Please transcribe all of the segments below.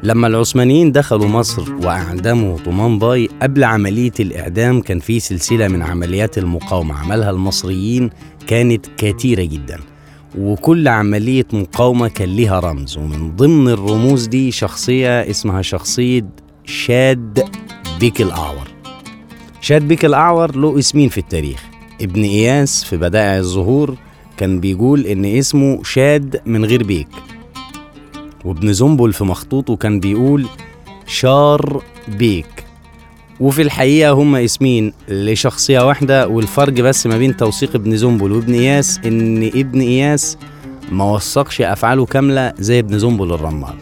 لما العثمانيين دخلوا مصر وأعدموا طومان باي قبل عملية الإعدام كان في سلسلة من عمليات المقاومة عملها المصريين كانت كثيرة جدا وكل عملية مقاومة كان ليها رمز ومن ضمن الرموز دي شخصية اسمها شخصية شاد بيك الأعور شاد بيك الأعور له اسمين في التاريخ ابن إياس في بدائع الظهور كان بيقول إن اسمه شاد من غير بيك وابن زنبل في مخطوطه كان بيقول شار بيك وفي الحقيقة هما اسمين لشخصية واحدة والفرق بس ما بين توثيق ابن زنبل وابن إياس إن ابن إياس ما وثقش أفعاله كاملة زي ابن زنبل الرمال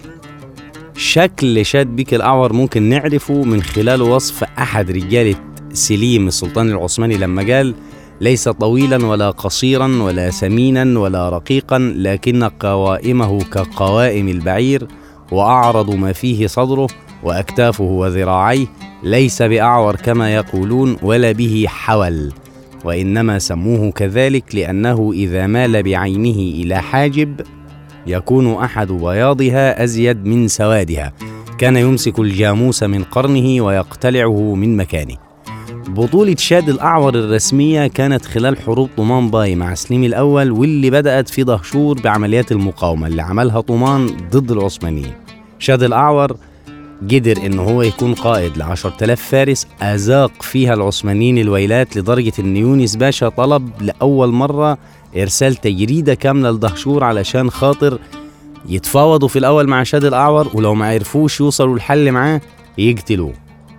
شكل شاد بيك الأعور ممكن نعرفه من خلال وصف أحد رجالة سليم السلطان العثماني لما قال ليس طويلا ولا قصيرا ولا سمينا ولا رقيقا لكن قوائمه كقوائم البعير واعرض ما فيه صدره واكتافه وذراعيه ليس باعور كما يقولون ولا به حول وانما سموه كذلك لانه اذا مال بعينه الى حاجب يكون احد بياضها ازيد من سوادها كان يمسك الجاموس من قرنه ويقتلعه من مكانه بطولة شاد الأعور الرسمية كانت خلال حروب طومان باي مع سليم الأول واللي بدأت في دهشور بعمليات المقاومة اللي عملها طومان ضد العثمانيين شاد الأعور قدر إن هو يكون قائد ل 10000 فارس أذاق فيها العثمانيين الويلات لدرجة إن يونس باشا طلب لأول مرة إرسال تجريدة كاملة لدهشور علشان خاطر يتفاوضوا في الأول مع شاد الأعور ولو ما عرفوش يوصلوا الحل معاه يقتلوه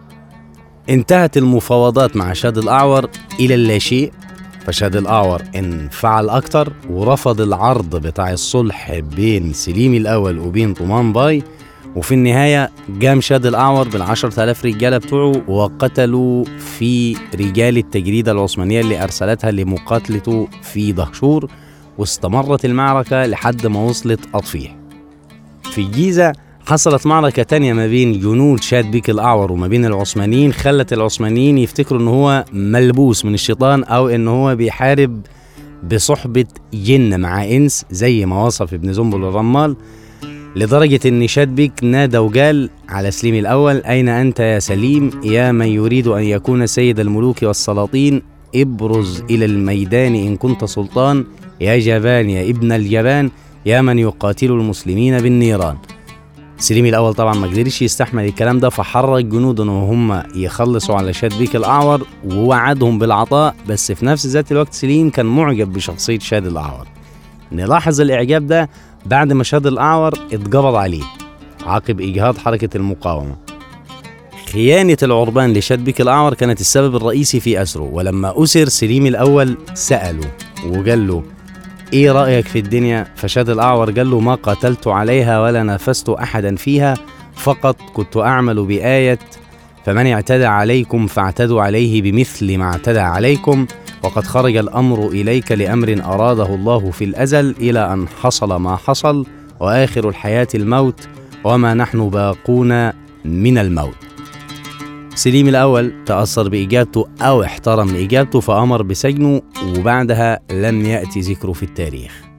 انتهت المفاوضات مع شاد الأعور إلى اللاشيء فشاد الأعور انفعل أكتر ورفض العرض بتاع الصلح بين سليم الأول وبين طومان باي وفي النهاية قام شاد الأعور بالعشرة آلاف رجالة بتوعه وقتلوا في رجال التجريدة العثمانية اللي أرسلتها لمقاتلته في دهشور واستمرت المعركة لحد ما وصلت أطفيح في الجيزة حصلت معركة تانية ما بين جنود شاد بيك الأعور وما بين العثمانيين خلت العثمانيين يفتكروا إن هو ملبوس من الشيطان أو إن هو بيحارب بصحبة جن مع إنس زي ما وصف ابن زنبل الرمال لدرجة إن شاد بيك نادى وقال على سليم الأول أين أنت يا سليم يا من يريد أن يكون سيد الملوك والسلاطين ابرز إلى الميدان إن كنت سلطان يا جبان يا ابن الجبان يا من يقاتل المسلمين بالنيران سليم الاول طبعا ما قدرش يستحمل الكلام ده فحرك جنوده ان هم يخلصوا على شاد بيك الاعور ووعدهم بالعطاء بس في نفس ذات الوقت سليم كان معجب بشخصيه شاد الاعور نلاحظ الاعجاب ده بعد ما شاد الاعور اتقبض عليه عقب اجهاض حركه المقاومه خيانة العربان لشاد بيك الأعور كانت السبب الرئيسي في أسره ولما أسر سليم الأول سأله وقال له ايه رأيك في الدنيا فشاد الأعور قال له ما قاتلت عليها ولا نافست أحدا فيها فقط كنت أعمل بآية فمن اعتدى عليكم فاعتدوا عليه بمثل ما اعتدى عليكم وقد خرج الأمر إليك لأمر أراده الله في الأزل إلى أن حصل ما حصل وآخر الحياة الموت وما نحن باقون من الموت سليم الأول تأثر بإجابته أو احترم إجابته فأمر بسجنه وبعدها لم يأتي ذكره في التاريخ